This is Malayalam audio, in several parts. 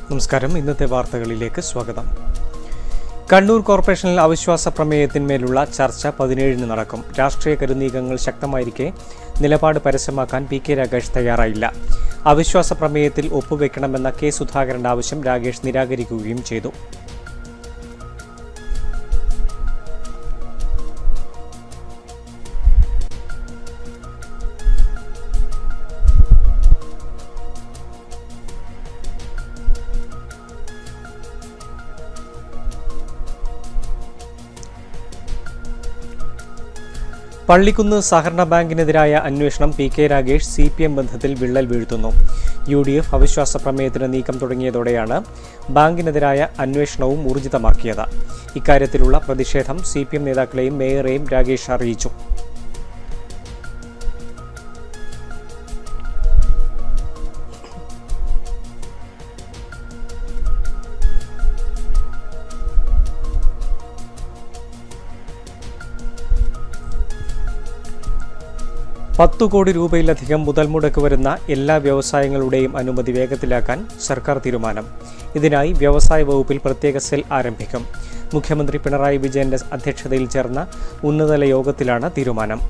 നമസ്കാരം ഇന്നത്തെ വാർത്തകളിലേക്ക് സ്വാഗതം കണ്ണൂർ കോർപ്പറേഷനിൽ അവിശ്വാസ പ്രമേയത്തിന്മേലുള്ള ചർച്ച പതിനേഴിന് നടക്കും രാഷ്ട്രീയ കരുനീക്കങ്ങൾ ശക്തമായിരിക്കെ നിലപാട് പരസ്യമാക്കാൻ പി കെ രാഗേഷ് തയ്യാറായില്ല അവിശ്വാസ പ്രമേയത്തിൽ ഒപ്പുവെക്കണമെന്ന കെ സുധാകരന്റെ ആവശ്യം രാഗേഷ് നിരാകരിക്കുകയും ചെയ്തു പള്ളിക്കുന്ന് സഹകരണ ബാങ്കിനെതിരായ അന്വേഷണം P K Ragesh C P M ബന്ധത്തിൽ വിള്ളൽ വീഴ്ത്തുന്നു യു ഡി എഫ് അവിശ്വാസ പ്രമേയത്തിന് നീക്കം തുടങ്ങിയതോടെയാണ് ബാങ്കിനെതിരായ അന്വേഷണവും ഊർജിതമാക്കിയത് ഇക്കാര്യത്തിലുള്ള പ്രതിഷേധം സി പി എം നേതാക്കളെയും മേയറെയും രാഗേഷ് അറിയിച്ചു പത്തു കോടി രൂപയിലധികം മുതൽ മുടക്ക് വരുന്ന എല്ലാ വ്യവസായങ്ങളുടെയും അനുമതി വേഗത്തിലാക്കാൻ സർക്കാർ തീരുമാനം ഇതിനായി വ്യവസായ വകുപ്പിൽ പ്രത്യേക സെൽ ആരംഭിക്കും മുഖ്യമന്ത്രി പിണറായി വിജയന്റെ അധ്യക്ഷതയിൽ ചേർന്ന ഉന്നതതല യോഗത്തിലാണ് തീരുമാനം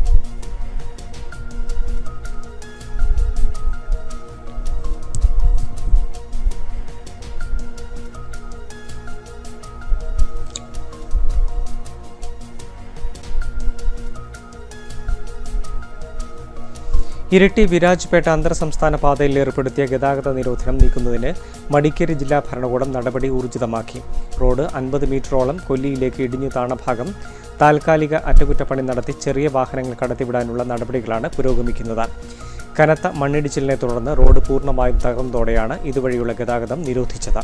ഇരട്ടി വിരാജ്പേട്ട അന്തർ സംസ്ഥാന പാതയിൽ ഏർപ്പെടുത്തിയ ഗതാഗത നിരോധനം നീക്കുന്നതിന് മടിക്കേരി ജില്ലാ ഭരണകൂടം നടപടി ഊർജിതമാക്കി റോഡ് അൻപത് മീറ്ററോളം കൊല്ലിയിലേക്ക് ഇടിഞ്ഞു താണ ഭാഗം താൽക്കാലിക അറ്റകുറ്റപ്പണി നടത്തി ചെറിയ വാഹനങ്ങൾ കടത്തിവിടാനുള്ള നടപടികളാണ് പുരോഗമിക്കുന്നത് കനത്ത മണ്ണിടിച്ചിലിനെ തുടർന്ന് റോഡ് പൂർണ്ണമായും തകർന്നതോടെയാണ് ഇതുവഴിയുള്ള ഗതാഗതം നിരോധിച്ചത്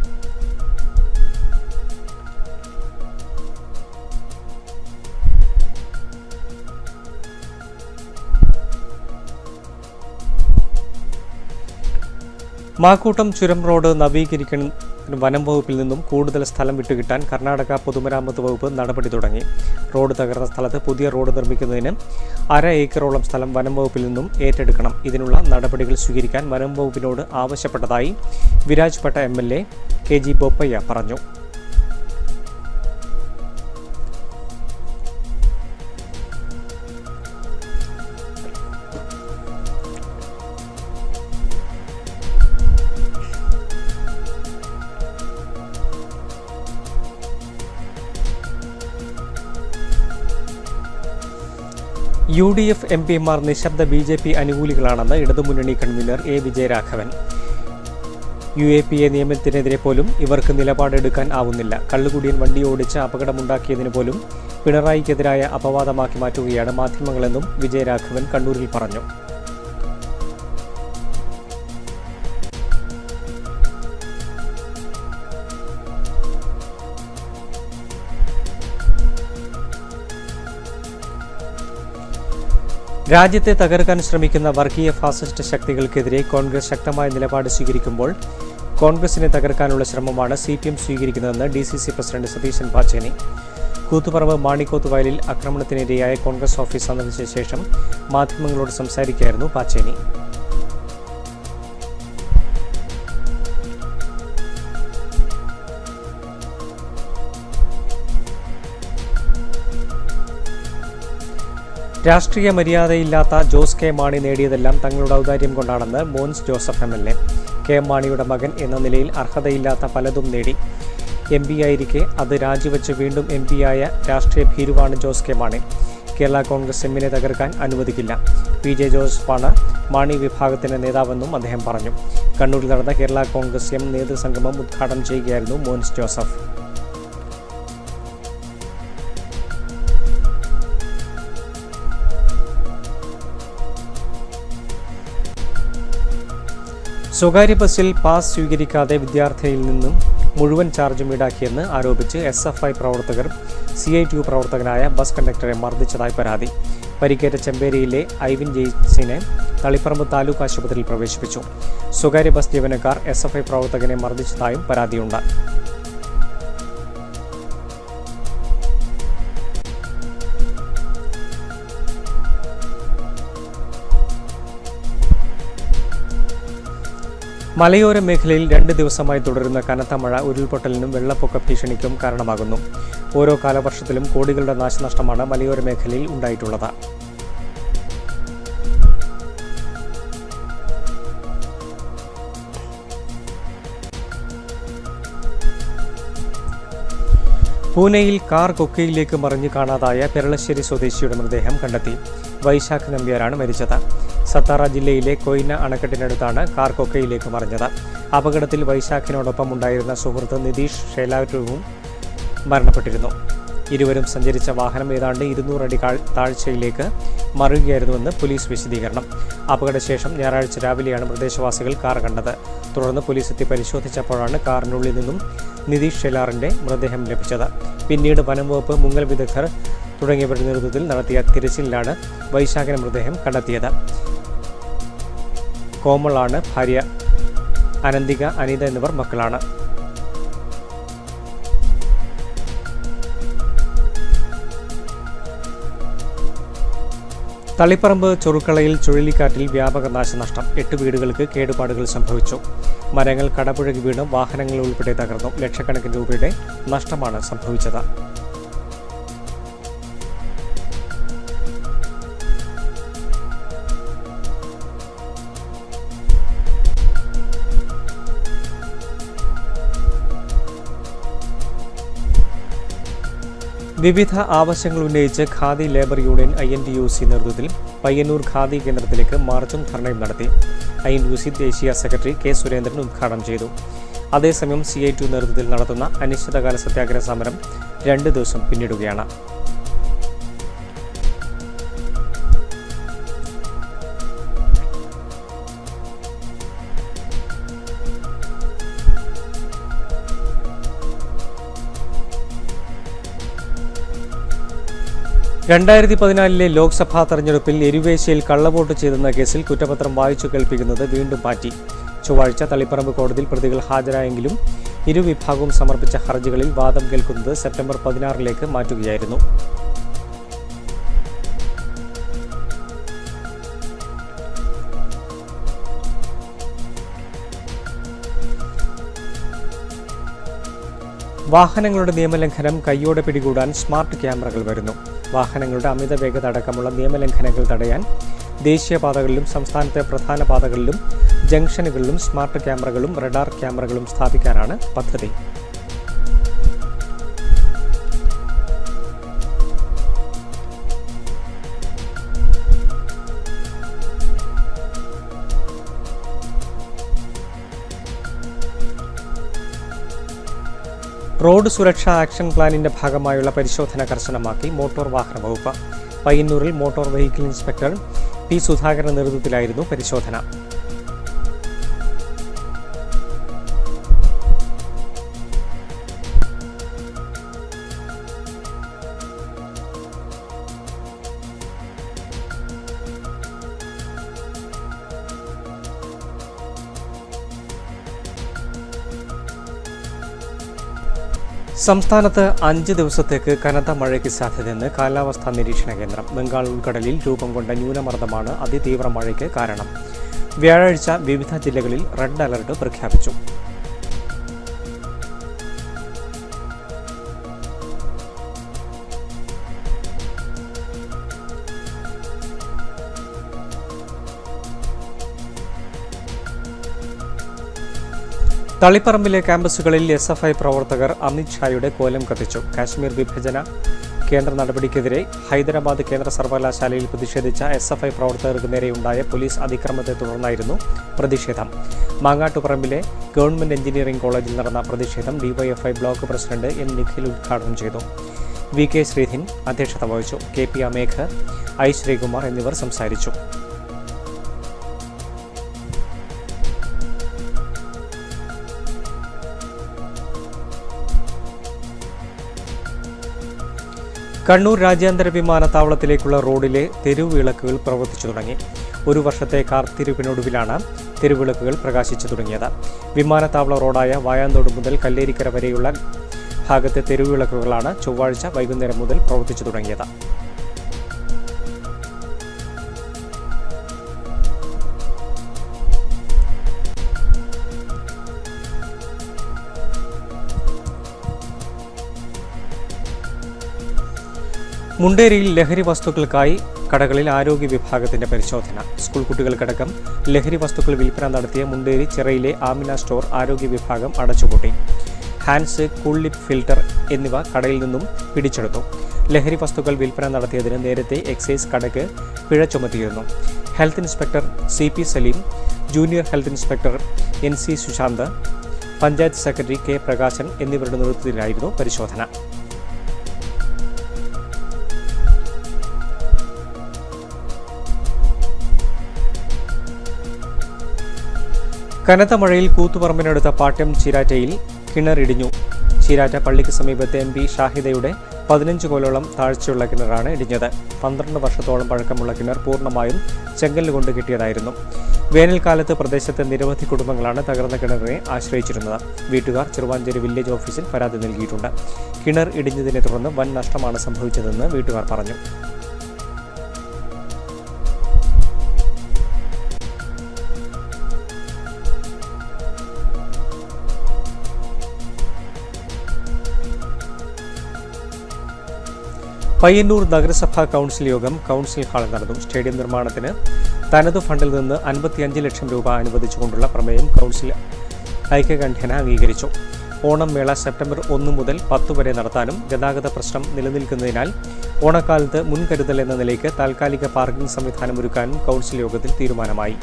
മാക്കൂട്ടം ചുരം റോഡ് നവീകരിക്കുന്നതിന് വനം വകുപ്പിൽ നിന്നും കൂടുതൽ സ്ഥലം വിട്ടുകിട്ടാൻ കർണാടക പൊതുമരാമത്ത് വകുപ്പ് നടപടി തുടങ്ങി റോഡ് തകർന്ന സ്ഥലത്ത് പുതിയ റോഡ് നിർമ്മിക്കുന്നതിന് അര ഏക്കറോളം സ്ഥലം വനം വകുപ്പിൽ നിന്നും ഏറ്റെടുക്കണം ഇതിനുള്ള നടപടികൾ സ്വീകരിക്കാൻ വനം വകുപ്പിനോട് ആവശ്യപ്പെട്ടതായി Virajpet M L A K G Bopaiah പറഞ്ഞു യു ഡി എഫ് എം പിമാർ നിശബ്ദ ബി ജെ പി അനുകൂലികളാണെന്ന് ഇടതുമുന്നണി convener A Vijayaraghavan U A P A നിയമത്തിനെതിരെ പോലും ഇവർക്ക് നിലപാടെടുക്കാൻ ആവുന്നില്ല കള്ളുകുടിയൻ വണ്ടി ഓടിച്ച് അപകടമുണ്ടാക്കിയതിന് പോലും പിണറായിക്കെതിരായ അപവാദമാക്കി മാറ്റുകയാണ് മാധ്യമങ്ങളെന്നും വിജയരാഘവൻ കണ്ണൂരിൽ പറഞ്ഞു രാജ്യത്തെ തകർക്കാൻ ശ്രമിക്കുന്ന വർഗീയ ഫാസിസ്റ്റ് ശക്തികൾക്കെതിരെ കോൺഗ്രസ് ശക്തമായ നിലപാട് സ്വീകരിക്കുമ്പോൾ കോൺഗ്രസിനെ തകർക്കാനുള്ള ശ്രമമാണ് സി പി എം സ്വീകരിക്കുന്നതെന്ന് D C C president Satheesan Pacheni Koothuparamba Manikkoth വയലിൽ ആക്രമണത്തിനിരയായ കോൺഗ്രസ് ഓഫീസ് സന്ദർശിച്ച ശേഷം മാധ്യമങ്ങളോട് സംസാരിക്കുകയായിരുന്നു പാച്ചേനി രാഷ്ട്രീയ മര്യാദയില്ലാത്ത ജോസ് കെ മാണി നേടിയതെല്ലാം തങ്ങളുടെ ഔദാര്യം കൊണ്ടാണെന്ന് Mons Joseph M L A K മാണിയുടെ മകൻ എന്ന നിലയിൽ അർഹതയില്ലാത്ത പലതും നേടി എം പി ആയിരിക്കെ അത് രാജിവെച്ച് വീണ്ടും എം പിയായ രാഷ്ട്രീയ ഭീരുവാണ് ജോസ് കെ മാണി കേരള കോൺഗ്രസ് എമ്മിനെ തകർക്കാൻ അനുവദിക്കില്ല പി ജെ ജോസഫാണ് മാണി വിഭാഗത്തിന്റെ നേതാവെന്നും അദ്ദേഹം പറഞ്ഞു കണ്ണൂരിൽ നടന്ന കേരള കോൺഗ്രസ് എം നേതൃസംഗമം ഉദ്ഘാടനം ചെയ്യുകയായിരുന്നു മോൻസ് ജോസഫ് സ്വകാര്യ ബസ്സിൽ പാസ് സ്വീകരിക്കാതെ വിദ്യാർത്ഥിയിൽ നിന്നും മുഴുവൻ ചാർജും ഈടാക്കിയെന്ന് ആരോപിച്ച് എസ് എഫ് ഐ പ്രവർത്തകർ സി ഐ ടി യു പ്രവർത്തകനായ ബസ് കണ്ടക്ടറെ മർദ്ദിച്ചതായി പരാതി പരിക്കേറ്റ ചെമ്പേരിയിലെ ഐവിൻ ജെയ്സിനെ തളിപ്പറമ്പ് താലൂക്ക് ആശുപത്രിയിൽ പ്രവേശിപ്പിച്ചു സ്വകാര്യ ബസ് ജീവനക്കാർ എസ് എഫ് ഐ പ്രവർത്തകനെ മർദ്ദിച്ചതായും പരാതിയുണ്ട് മലയോര മേഖലയിൽ രണ്ട് ദിവസമായി തുടരുന്ന കനത്ത മഴ ഉരുൾപൊട്ടലിനും വെള്ളപ്പൊക്ക ഭീഷണിക്കും കാരണമാകുന്നു ഓരോ കാലവർഷത്തിലും കോടികളുടെ നാശനഷ്ടമാണ് മലയോര മേഖലയിൽ ഉണ്ടായിട്ടുള്ളത് പൂനെയിൽ കാർ കൊക്കയിലേക്ക് മറിഞ്ഞു കാണാതായ പെരളശ്ശേരി സ്വദേശിയുടെ മൃതദേഹം കണ്ടെത്തി വൈശാഖ് നമ്പ്യാരാണ് മരിച്ചത് സത്താറ ജില്ലയിലെ കൊയ്ന അണക്കെട്ടിനടുത്താണ് കാർ കൊക്കയിലേക്ക് മറിഞ്ഞത് അപകടത്തിൽ വൈശാഖിനോടൊപ്പം ഉണ്ടായിരുന്ന സുഹൃത്ത് നിതീഷ് ഷേലാറ്റുവും മരണപ്പെട്ടിരുന്നു ഇരുവരും സഞ്ചരിച്ച വാഹനം ഏതാണ്ട് ഇരുന്നൂറടി കാഴ്- താഴ്ചയിലേക്ക് മറിയുകയായിരുന്നുവെന്ന് പോലീസ് വിശദീകരണം അപകടശേഷം ഞായറാഴ്ച രാവിലെയാണ് പ്രദേശവാസികൾ കാർ കണ്ടത് തുടർന്ന് പോലീസ് എത്തി പരിശോധിച്ചപ്പോഴാണ് കാറിനുള്ളിൽ നിന്നും നിതീഷ് ഷെലാറിന്റെ മൃതദേഹം ലഭിച്ചത് പിന്നീട് വനംവകുപ്പ് മുങ്ങൽ വിദഗ്ധർ തുടങ്ങിയവരുടെ നേതൃത്വത്തിൽ നടത്തിയ തിരച്ചിലിലാണ് വൈശാഖന മൃതദേഹം കണ്ടെത്തിയത് കോമളാണ് ഭാര്യ അനന്തിക അനിത എന്നിവർ മക്കളാണ് തളിപ്പറമ്പ് ചൊറുക്കളയിൽ ചുഴലിക്കാറ്റിൽ വ്യാപക നാശനഷ്ടം എട്ട് വീടുകൾക്ക് കേടുപാടുകൾ സംഭവിച്ചു മരങ്ങൾ കടപുഴകി വീണ് വാഹനങ്ങൾ ഉൾപ്പെടെ തകർന്നു ലക്ഷക്കണക്കിന് രൂപയുടെ നഷ്ടമാണ് സംഭവിച്ചത് വിവിധ ആവശ്യങ്ങൾ ഉന്നയിച്ച് khadi labour union I N T U C നേതൃത്വത്തിൽ പയ്യന്നൂർ ഖാദി കേന്ദ്രത്തിലേക്ക് മാർച്ചും ധർണയും നടത്തി ഐ എൻ യു സി ദേശീയ സെക്രട്ടറി കെ സുരേന്ദ്രൻ ഉദ്ഘാടനം ചെയ്തു അതേസമയം സി ഐ ടു നേതൃത്വത്തിൽ നടത്തുന്ന അനിശ്ചിതകാല സത്യാഗ്രഹ സമരം രണ്ട് ദിവസം പിന്നിടുകയാണ് രണ്ടായിരത്തി പതിനാലിലെ ലോക്സഭാ തെരഞ്ഞെടുപ്പിൽ എരുവേശ്യയിൽ കള്ളവോട്ട് ചെയ്തെന്ന കേസിൽ കുറ്റപത്രം വായിച്ചു കേൾപ്പിക്കുന്നത് വീണ്ടും മാറ്റി ചൊവ്വാഴ്ച തളിപ്പറമ്പ് കോടതിയിൽ പ്രതികൾ ഹാജരായെങ്കിലും ഇരുവിഭാഗവും സമർപ്പിച്ച ഹർജികളിൽ വാദം കേൾക്കുന്നത് സെപ്റ്റംബർ പതിനാറിലേക്ക് മാറ്റുകയായിരുന്നു വാഹനങ്ങളുടെ നിയമലംഘനം കയ്യോടെ പിടികൂടാൻ സ്മാർട്ട് ക്യാമറകൾ വരുന്നു വാഹനങ്ങളുടെ അമിത വേഗത അടക്കമുള്ള നിയമലംഘനങ്ങൾ തടയാൻ ദേശീയപാതകളിലും സംസ്ഥാനത്തെ പ്രധാന പാതകളിലും ജംഗ്ഷനുകളിലും സ്മാർട്ട് ക്യാമറകളും റഡാർ ക്യാമറകളും സ്ഥാപിക്കാനാണ് പദ്ധതി റോഡ് സുരക്ഷാ ആക്ഷൻ പ്ലാനിന്റെ ഭാഗമായുള്ള പരിശോധന കർശനമാക്കി മോട്ടോർ വാഹന വകുപ്പ് പയ്യന്നൂരിൽ മോട്ടോർ വെഹിക്കിൾ ഇൻസ്പെക്ടർ പി സുധാകരന്റെ നേതൃത്വത്തിലായിരുന്നു പരിശോധന സംസ്ഥാനത്ത് അഞ്ച് ദിവസത്തേക്ക് കനത്ത മഴയ്ക്ക് സാധ്യതയെന്ന് കാലാവസ്ഥാ നിരീക്ഷണ കേന്ദ്രം ബംഗാൾ ഉൾക്കടലിൽ രൂപം കൊണ്ട ന്യൂനമർദ്ദമാണ് അതിതീവ്ര മഴയ്ക്ക് കാരണം വ്യാഴാഴ്ച വിവിധ ജില്ലകളിൽ റെഡ് അലർട്ട് പ്രഖ്യാപിച്ചു തളിപ്പറമ്പിലെ ക്യാമ്പസുകളിൽ എസ് എഫ് ഐ പ്രവർത്തകർ അമിത് ഷായുടെ കോലം കത്തിച്ചു കാശ്മീർ വിഭജന കേന്ദ്ര നടപടിക്കെതിരെ ഹൈദരാബാദ് കേന്ദ്ര സർവകലാശാലയിൽ പ്രതിഷേധിച്ച എസ് എഫ് ഐ പ്രവർത്തകർക്ക് നേരെയുണ്ടായ പോലീസ് അതിക്രമത്തെ തുടർന്നായിരുന്നു പ്രതിഷേധം മാങ്ങാട്ടുപറമ്പിലെ ഗവൺമെന്റ് എഞ്ചിനീയറിംഗ് കോളേജിൽ നടന്ന പ്രതിഷേധം DYFI block president N Nikhil ഉദ്ഘാടനം ചെയ്തു വി കെ ശ്രീധിൻ അധ്യക്ഷത വഹിച്ചു K P Amegh I Sreekumar എന്നിവർ സംസാരിച്ചു കണ്ണൂർ രാജ്യാന്തര വിമാനത്താവളത്തിലേക്കുള്ള റോഡിലെ തെരുവിളക്കുകൾ പ്രവർത്തിച്ചു തുടങ്ങി ഒരു വർഷത്തെ കാർത്തിരിപ്പിനൊടുവിലാണ് തെരുവിളക്കുകൾ പ്രകാശിച്ചു തുടങ്ങിയത് വിമാനത്താവള റോഡായ വായാന്തോട് മുതൽ കല്ലേരിക്കര വരെയുള്ള ഭാഗത്തെ തെരുവിളക്കുകളാണ് ചൊവ്വാഴ്ച വൈകുന്നേരം മുതൽ പ്രവർത്തിച്ചു തുടങ്ങിയത് മുണ്ടേരിയിൽ ലഹരി വസ്തുക്കൾക്കായി കടകളിൽ ആരോഗ്യ വിഭാഗത്തിന്റെ പരിശോധന സ്കൂൾ കുട്ടികൾക്കടക്കം ലഹരി വസ്തുക്കൾ വിൽപ്പന നടത്തിയ മുണ്ടേരി ചിറയിലെ ആമിന സ്റ്റോർ ആരോഗ്യ വിഭാഗം അടച്ചുപൂട്ടി ഹാൻഡ്സ് കൂൾ ലിപ് ഫിൽട്ടർ എന്നിവ കടയിൽ നിന്നും പിടിച്ചെടുത്തു ലഹരി വസ്തുക്കൾ വിൽപ്പന നടത്തിയതിന് നേരത്തെ എക്സൈസ് കടക്ക് പിഴ ചുമത്തിയിരുന്നു health inspector C P Saleem junior health inspector N C Sushanth panchayat secretary K Prakashan എന്നിവരുടെ നേതൃത്വത്തിലായിരുന്നു പരിശോധന കനത്ത മഴയിൽ കൂത്തുപറമ്പിനടുത്ത പാട്യം ചീരാറ്റയിൽ കിണറിടിഞ്ഞു ചീരാറ്റ പള്ളിക്ക് സമീപത്തെ എം പി ഷാഹിദയുടെ പതിനഞ്ച് കോലോളം താഴ്ചയുള്ള കിണറാണ് ഇടിഞ്ഞത് പന്ത്രണ്ട് വർഷത്തോളം പഴക്കമുള്ള കിണർ പൂർണ്ണമായും ചെങ്കല്ല് കൊണ്ട് കിട്ടിയതായിരുന്നു വേനൽക്കാലത്ത് പ്രദേശത്തെ നിരവധി കുടുംബങ്ങളാണ് തകർന്ന കിണറിനെ ആശ്രയിച്ചിരുന്നത് വീട്ടുകാർ ചെറുവാഞ്ചേരി വില്ലേജ് ഓഫീസിൽ പരാതി നൽകിയിട്ടുണ്ട് കിണർ ഇടിഞ്ഞതിനെ തുടർന്ന് വൻ നഷ്ടമാണ് സംഭവിച്ചതെന്ന് വീട്ടുകാർ പറഞ്ഞു പയ്യന്നൂർ നഗരസഭാ കൗൺസിൽ യോഗം കൗൺസിൽ ഹാളിൽ നടന്നു സ്റ്റേഡിയം നിർമ്മാണത്തിന് തനതു ഫണ്ടിൽ നിന്ന് അൻപത്തിയഞ്ച് ലക്ഷം രൂപ അനുവദിച്ചുകൊണ്ടുള്ള പ്രമേയം കൗൺസിൽ ഐക്യകണ്ഠ്യേന അംഗീകരിച്ചു ഓണം മേള സെപ്റ്റംബർ ഒന്ന് മുതൽ പത്ത് വരെ നടത്താനും ഗതാഗത പ്രശ്നം നിലനിൽക്കുന്നതിനാൽ ഓണക്കാലത്ത് മുൻകരുതൽ എന്ന നിലയ്ക്ക് താൽക്കാലിക പാർക്കിംഗ് സംവിധാനം ഒരുക്കാനും കൗൺസിൽ യോഗത്തിൽ തീരുമാനമായി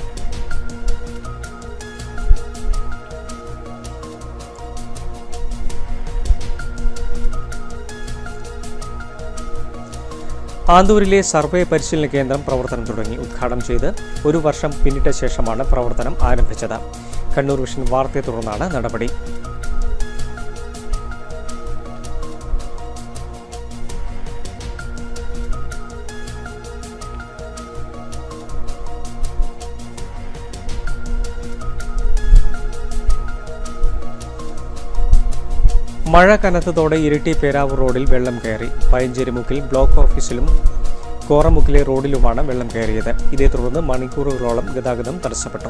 ആന്തൂരിലെ സർവേ പരിശീലന കേന്ദ്രം പ്രവർത്തനം തുടങ്ങി ഉദ്ഘാടനം ചെയ്ത് ഒരു വർഷം പിന്നിട്ട ശേഷമാണ് പ്രവർത്തനം ആരംഭിച്ചത് കണ്ണൂർ വിഷൻ വാർത്തയെ തുടർന്നാണ് നടപടി മഴ കനത്തതോടെ ഇരിട്ടി പേരാവൂർ റോഡിൽ വെള്ളം കയറി പയഞ്ചേരിമുക്കിൽ ബ്ലോക്ക് ഓഫീസിലും കോറമുക്കിലെ റോഡിലുമാണ് വെള്ളം കയറിയത് ഇതേ തുടർന്ന് മണിക്കൂറുകളോളം ഗതാഗതം തടസ്സപ്പെട്ടു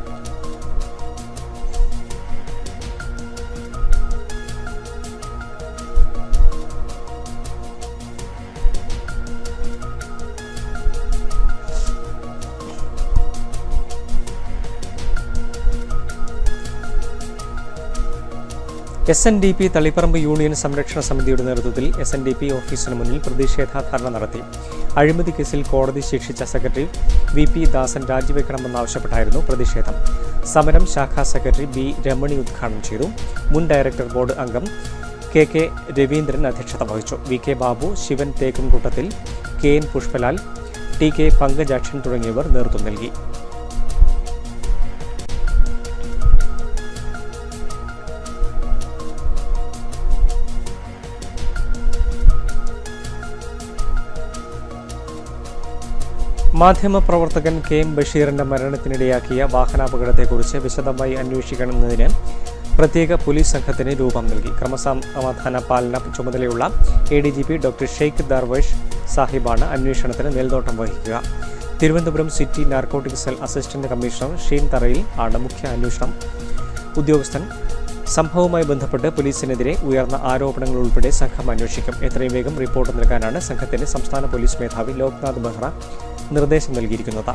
S N D P Taliparamba union സംരക്ഷണ സമിതിയുടെ നേതൃത്വത്തിൽ എസ് എൻ ഡി പി ഓഫീസിന് മുന്നിൽ പ്രതിഷേധ ധർണ നടത്തി അഴിമതി കേസിൽ കോടതി ശിക്ഷിച്ച സെക്രട്ടറി വി പി ദാസൻ രാജിവെക്കണമെന്നാവശ്യപ്പെട്ടായിരുന്നു പ്രതിഷേധം സമരം ശാഖാ സെക്രട്ടറി ബി രമണി ഉദ്ഘാടനം ചെയ്തു മുൻ ഡയറക്ടർ ബോർഡ് അംഗം കെ കെ രവീന്ദ്രൻ അധ്യക്ഷത വഹിച്ചു വി കെ ബാബു ശിവൻ തേക്കുംകൂട്ടത്തിൽ K N Pushpalal T K Pankajakshan തുടങ്ങിയവർ നേതൃത്വം നൽകി മാധ്യമപ്രവർത്തകൻ കെ എം ബഷീറിന്റെ മരണത്തിനിടയാക്കിയ വാഹനാപകടത്തെക്കുറിച്ച് വിശദമായി അന്വേഷിക്കണമെന്നതിന് പ്രത്യേക പോലീസ് സംഘത്തിന് രൂപം നൽകി ക്രമസമാധാന പാലന ചുമതലയുള്ള A D G P doctor Sheikh Darvesh സാഹിബാണ് അന്വേഷണത്തിന് മേൽനോട്ടം വഹിക്കുക Thiruvananthapuram city narcotic cell assistant commissioner Sheen Tharayil ആണ് മുഖ്യ അന്വേഷണം ഉദ്യോഗസ്ഥൻ സംഭവവുമായി ബന്ധപ്പെട്ട് പോലീസിനെതിരെ ഉയർന്ന ആരോപണങ്ങൾ ഉൾപ്പെടെ സംഘം അന്വേഷിക്കും എത്രയും വേഗം റിപ്പോർട്ട് നൽകാനാണ് സംഘത്തിന് സംസ്ഥാന പോലീസ് മേധാവി ലോക്നാഥ് ബെഹ്റ നിർദ്ദേശം നൽകിയിരിക്കുന്നത്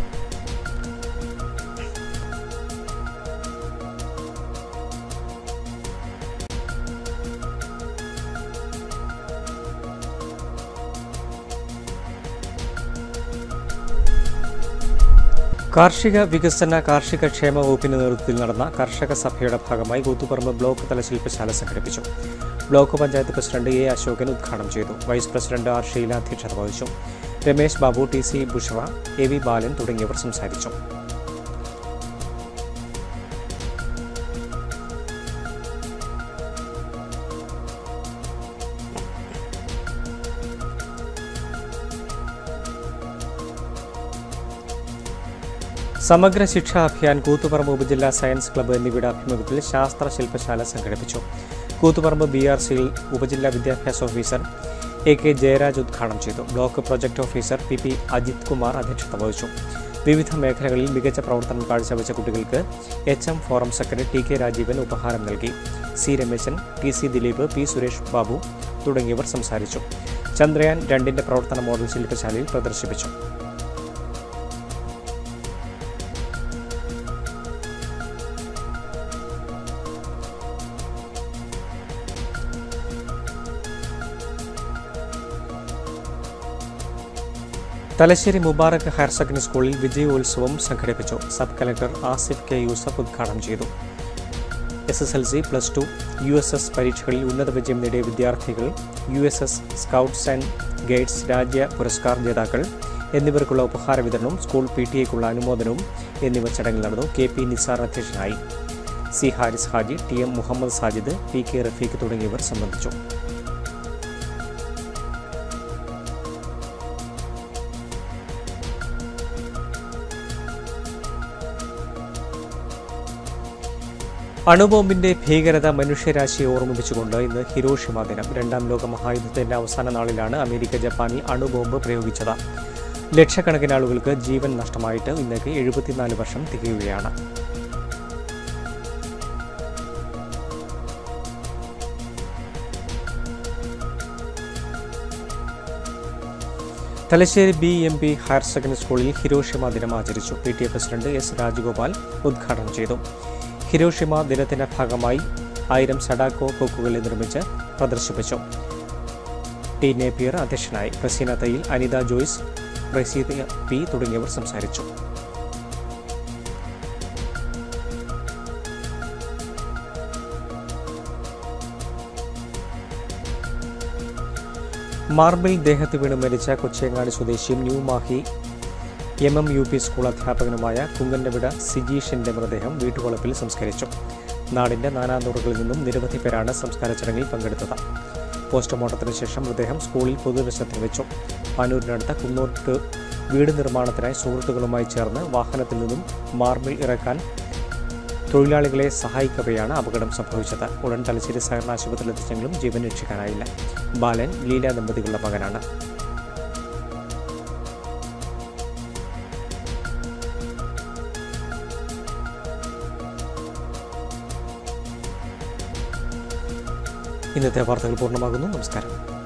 കാർഷിക വികസന കാർഷിക ക്ഷേമ വകുപ്പിന്റെ നേതൃത്വത്തിൽ നടന്ന കർഷക സഭയുടെ ഭാഗമായി കൂത്തുപറമ്പ് ബ്ലോക്ക് തല ശില്പശാല സംഘടിപ്പിച്ചു block panchayat president A Ashokan ഉദ്ഘാടനം ചെയ്തു വൈസ് പ്രസിഡന്റ് ആർ ഷീല അധ്യക്ഷത വഹിച്ചു Ramesh Babu T C Bushra A V Balan തുടങ്ങിയവർ സംസാരിച്ചു സമഗ്ര ശിക്ഷാ അഭിയാൻ കൂത്തുപറമ്പ് ഉപജില്ലാ സയൻസ് ക്ലബ്ബ് എന്നിവയുടെ ആഭിമുഖ്യത്തിൽ ശാസ്ത്ര ശില്പശാല സംഘടിപ്പിച്ചു കൂത്തുപറമ്പ് ബി ആർ സിയിൽ ഉപജില്ലാ വിദ്യാഭ്യാസ ഓഫീസർ എ കെ ജയരാജ് ഉദ്ഘാടനം ചെയ്തു block project officer P P Ajith Kumar അധ്യക്ഷത വഹിച്ചു വിവിധ മേഖലകളിൽ മികച്ച പ്രവർത്തനം കാഴ്ചവെച്ച കുട്ടികൾക്ക് H M forum secretary T K Rajeevan ഉപഹാരം നൽകി C Rameshan T C Dileep P Suresh Babu തുടങ്ങിയവർ സംസാരിച്ചു ചന്ദ്രയാൻ രണ്ടിന്റെ പ്രവർത്തന മോഡൽ ശില്പശാലയിൽ പ്രദർശിപ്പിച്ചു തലശ്ശേരി മുബാറക് ഹയർ സെക്കൻഡറി സ്കൂളിൽ വിജയോത്സവം സംഘടിപ്പിച്ചു sub collector Asif K Yusuf ഉദ്ഘാടനം ചെയ്തു S S L C plus two U S S പരീക്ഷകളിൽ ഉന്നത വിജയം നേടിയ വിദ്യാർത്ഥികൾ U S S scouts and guides Rajya Puraskar ജേതാക്കൾ എന്നിവർക്കുള്ള ഉപഹാര വിതരണവും സ്കൂൾ പി ടി എക്കുള്ള അനുമോദനവും എന്നിവ ചടങ്ങിൽ നടന്നു കെ പി നിസാർ അധ്യക്ഷനായി C Haris Haji T M Muhammad Sajid P K Rafeeq തുടങ്ങിയവർ സംബന്ധിച്ചു അണുബോംബിന്റെ ഭീകരത മനുഷ്യരാശിയെ ഓർമ്മിപ്പിച്ചുകൊണ്ട് ഇന്ന് ഹിരോഷിമ ദിനം രണ്ടാം ലോക മഹായുദ്ധത്തിന്റെ അവസാന നാളിലാണ് അമേരിക്ക ജപ്പാനിൽ അണുബോംബ് പ്രയോഗിച്ചത് ലക്ഷക്കണക്കിന് ആളുകൾക്ക് ജീവൻ നഷ്ടമായിട്ട് ഇന്നേക്ക് എഴുപത്തിനാല് വർഷം തികയുകയാണ് Thalassery B M P higher secondary സ്കൂളിൽ ഹിരോഷിമ ദിനം ആചരിച്ചു P T A president S Rajagopal ഉദ്ഘാടനം ചെയ്തു ഹിരോഷിമ ദിനത്തിന്റെ ഭാഗമായി ആയിരം സഡാക്കോ കൊക്കുകളിൽ നിർമ്മിച്ച് പ്രദർശിപ്പിച്ചു ടി നേപ്പിയർ അധ്യക്ഷനായി പ്രസീന തയ്യിൽ അനിത ജോയ്സ് പ്രസീത പി തുടങ്ങിയവർ സംസാരിച്ചു മാർബിൾ ദേഹത്ത് വീണ് മരിച്ച കൊച്ചേങ്ങാടി സ്വദേശിയും New Mahe M M U P school അധ്യാപകനുമായ കുങ്കന്നവിട സിജീഷിന്റെ മൃതദേഹം വീട്ടുവളപ്പിൽ സംസ്കരിച്ചു നാടിന്റെ നാനാതുറകളിൽ നിന്നും നിരവധി പേരാണ് സംസ്കാര ചടങ്ങിൽ പങ്കെടുത്തത് പോസ്റ്റ്മോർട്ടത്തിന് ശേഷം മൃതദേഹം സ്കൂളിൽ പൊതുദർശനത്തിന് വെച്ചു പാനൂരിനടുത്ത കുന്നോട്ട് വീട് നിർമ്മാണത്തിനായി സുഹൃത്തുക്കളുമായി ചേർന്ന് വാഹനത്തിൽ നിന്നും മാർബിൾ ഇറക്കാൻ തൊഴിലാളികളെ സഹായിക്കവെയാണ് അപകടം സംഭവിച്ചത് ഉടൻ തലശ്ശേരി സഹകരണ ആശുപത്രിയിൽ എത്തിച്ചെങ്കിലും ജീവൻ രക്ഷിക്കാനായില്ല ബാലൻ ലീല ദമ്പതികളുടെ മകനാണ് ഇന്നത്തെ വാർത്തകൾ പൂർണ്ണമാകുന്നു നമസ്കാരം